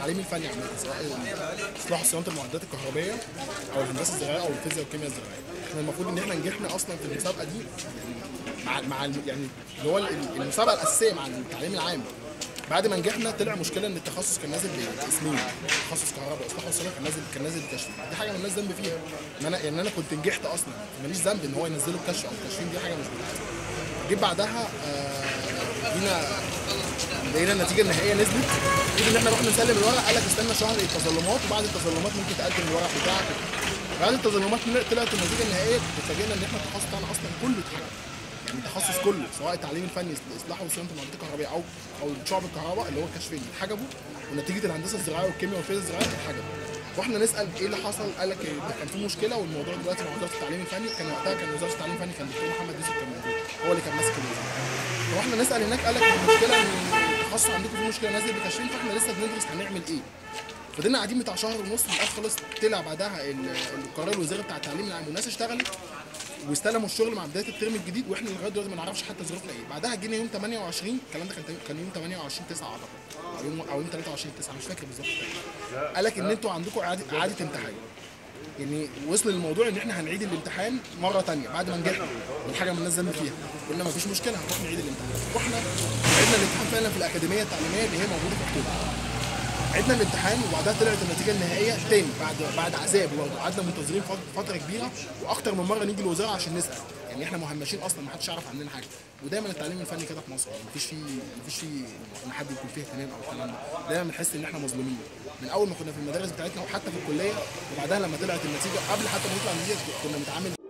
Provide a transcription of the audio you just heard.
التعليم الفني عامه سواء اصلاح صيانه المعدات الكهربائيه او الهندسه الزراعيه او الفيزياء والكيمياء الزراعيه احنا المفروض ان احنا نجحنا اصلا في المسابقه دي مع مع الم- يعني اللي هو ال- المسابقه الاساسيه مع التعليم العام بعد ما نجحنا طلع مشكله ان التخصص كان نازل باسمين تخصص كهرباء واصلاح وصيانه كان نازل كان نازل بكشف دي حاجه مالناش ذنب فيها ان انا يعني انا كنت نجحت اصلا ماليش ذنب ان هو ينزله الكشف او التشفين دي حاجه مش بتاعتي جيت بعدها آه، جينا لقينا النتيجه النهائيه نزلت جيت ان احنا رحنا نسلم الورق قال لك استنى شهر التظلمات وبعد التظلمات ممكن تقدم الورق بتاعك بعد التظلمات طلعت النتيجه النهائيه اتفاجئنا ان احنا التخصص بتاعنا اصلا كله اتحجب يعني التخصص كله سواء التعليم الفني اصلاح وصيانه المعدات الكهربائيه او او شعب الكهرباء اللي هو الكشفين اتحجبوا ونتيجه الهندسه الزراعيه والكيمياء والفيزياء الزراعيه اتحجبوا واحنا نسال ايه اللي حصل قال لك إيه ده كان في مشكله والموضوع دلوقتي مع وزاره التعليم الفني كان وقتها كان وزاره التعليم الفني كان الدكتور محمد يوسف كان موجود هو اللي كان ماسك الوزاره فاحنا نسال هناك قال لك المشكله ان التخصص عندكم في مشكله نازل بكشفين فاحنا لسه بندرس هنعمل ايه فضلنا قاعدين بتاع شهر ونص في الاخر خلص طلع بعدها ال- القرار الوزاري بتاع التعليم العام والناس اشتغلت واستلموا الشغل مع بدايه الترم الجديد واحنا لغايه دلوقتي ما نعرفش حتى ظروفنا ايه بعدها جينا يوم 28 الكلام ده كان كان يوم 28 9 اعتقد او يوم او يوم 23 9 مش فاكر بالظبط قال لك ان انتوا عندكم اعاده اعاده امتحان يعني وصل للموضوع ان احنا هنعيد الامتحان مره تانية بعد ما نجحنا من حاجه مالناش ذنب فيها قلنا مفيش مشكله هنروح نعيد الامتحان رحنا عدنا الامتحان فعلا في الاكاديميه التعليميه اللي هي موجوده في اكتوبر عدنا الامتحان وبعدها طلعت النتيجه النهائيه تاني بعد بعد عذاب برضه قعدنا منتظرين فت- فتره كبيره واكتر من مره نيجي الوزاره عشان نسال يعني احنا مهمشين اصلا ما حدش يعرف عننا حاجه ودايما التعليم الفني كده في مصر يعني مفيش فيه مفيش فيه ان حد يكون فيه اهتمام او الكلام ده دايما بنحس ان احنا مظلومين من اول ما كنا في المدارس بتاعتنا وحتى في الكليه وبعدها لما طلعت النتيجه قبل حتى ما نطلع النتيجه كنا بنتعامل